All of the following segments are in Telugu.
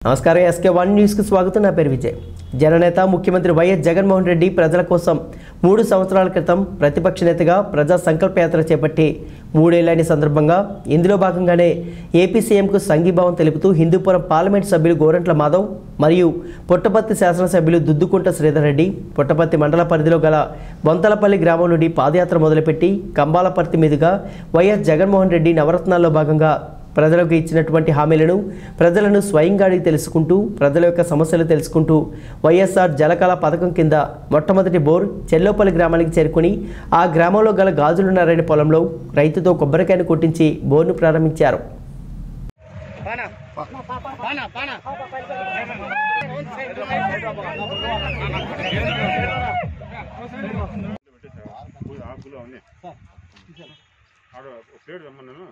నమస్కారం ఎస్కే వన్ న్యూస్కి స్వాగతం నా పేరు విజయ్ జననేత ముఖ్యమంత్రి వైఎస్ జగన్మోహన్ రెడ్డి ప్రజల కోసం మూడు సంవత్సరాల క్రితం ప్రతిపక్ష నేతగా ప్రజా సంకల్ప యాత్ర చేపట్టి మూడేళ్లని సందర్భంగా ఇందులో భాగంగానే ఏపీ సీఎంకు సంఘీభావం తెలుపుతూ హిందూపురం పార్లమెంట్ సభ్యులు గోరంట్ల మాధవ్ మరియు పుట్టపర్తి శాసనసభ్యులు దుద్దుకుంట శ్రీధర్ రెడ్డి పుట్టపర్తి మండల పరిధిలో గల బొంతలపల్లి గ్రామం నుండి పాదయాత్ర మొదలుపెట్టి కంబాలపర్తి మీదుగా వైఎస్ జగన్మోహన్ రెడ్డి నవరత్నాల్లో భాగంగా ప్రజలకు ఇచ్చినటువంటి హామీలను ప్రజలను స్వయంగా అడిగి తెలుసుకుంటూ ప్రజల యొక్క సమస్యలు తెలుసుకుంటూ వైఎస్ఆర్ జలకళ పథకం కింద మొట్టమొదటి బోర్ చెల్లోపల్లి గ్రామానికి చేరుకుని ఆ గ్రామంలో గల గాజులు నారాయణ పొలంలో రైతుతో కొబ్బరికాయను కొట్టించి బోర్ను ప్రారంభించారు ఆకులు అవన్నీ ఆడ ఒక ప్లేట్ రమ్మన్నాను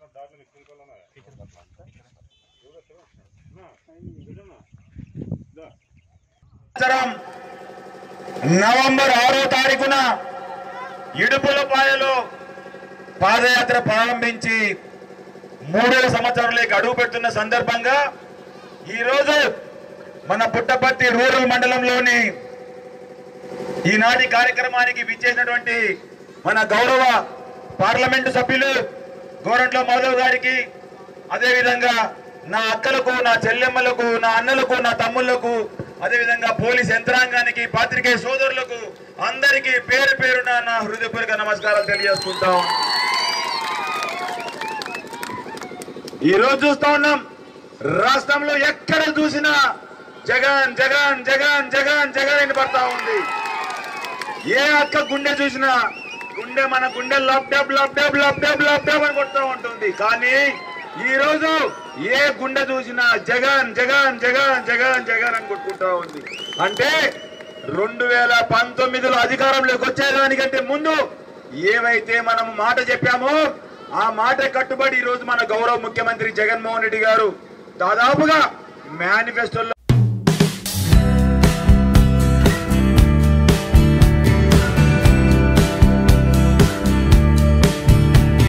సంవత్సరం నవంబర్ ఆరో తారీఖున ఇడుపులపాయలో పాదయాత్ర ప్రారంభించి మూడేళ్ళ సంవత్సరాలకి అడుగు పెడుతున్న సందర్భంగా ఈరోజు మన పుట్టపర్తి రూరల్ మండలంలోని ఈనాటి కార్యక్రమానికి విచ్చేసినటువంటి మన గౌరవ పార్లమెంటు సభ్యులు గోరంట్ల మాధవ్ గారికి అదేవిధంగా నా అక్కలకు నా చెల్లెమ్మలకు నా అన్నలకు నా తమ్ముళ్లకు అదేవిధంగా పోలీస్ యంత్రాంగానికి పాత్రికేయ సోదరులకు అందరికీ పేరు పేరున నా హృదయపూర్వక నమస్కారాలు తెలియజేసుకుంటాం ఈ రోజు చూస్తా ఉన్నాం రాష్ట్రంలో ఎక్కడ చూసినా జగన్ జగన్ జగన్ జగన్ జగన్ అని పడతా ఉంది ఏ అక్క గుండె చూసినా గుండె మన గుండె లబ్డబ్ లబ్డబ్ లబ్డబ్ లబ్డబ్ అని కొడుతూ ఉంటుంది కానీ ఈ రోజు ఏ గుండె చూసినా జగన్ జగన్ జగన్ జగన్ జగన్ అని కొట్టుకుంటా ఉంది అంటే రెండు వేల పంతొమ్మిదిలో అధికారంలోకి వచ్చేదానికంటే ముందు ఏవైతే మనం మాట చెప్పామో ఆ మాట కట్టుబడి ఈ రోజు మన గౌరవ ముఖ్యమంత్రి జగన్మోహన్ రెడ్డి గారు దాదాపుగా మేనిఫెస్టోలో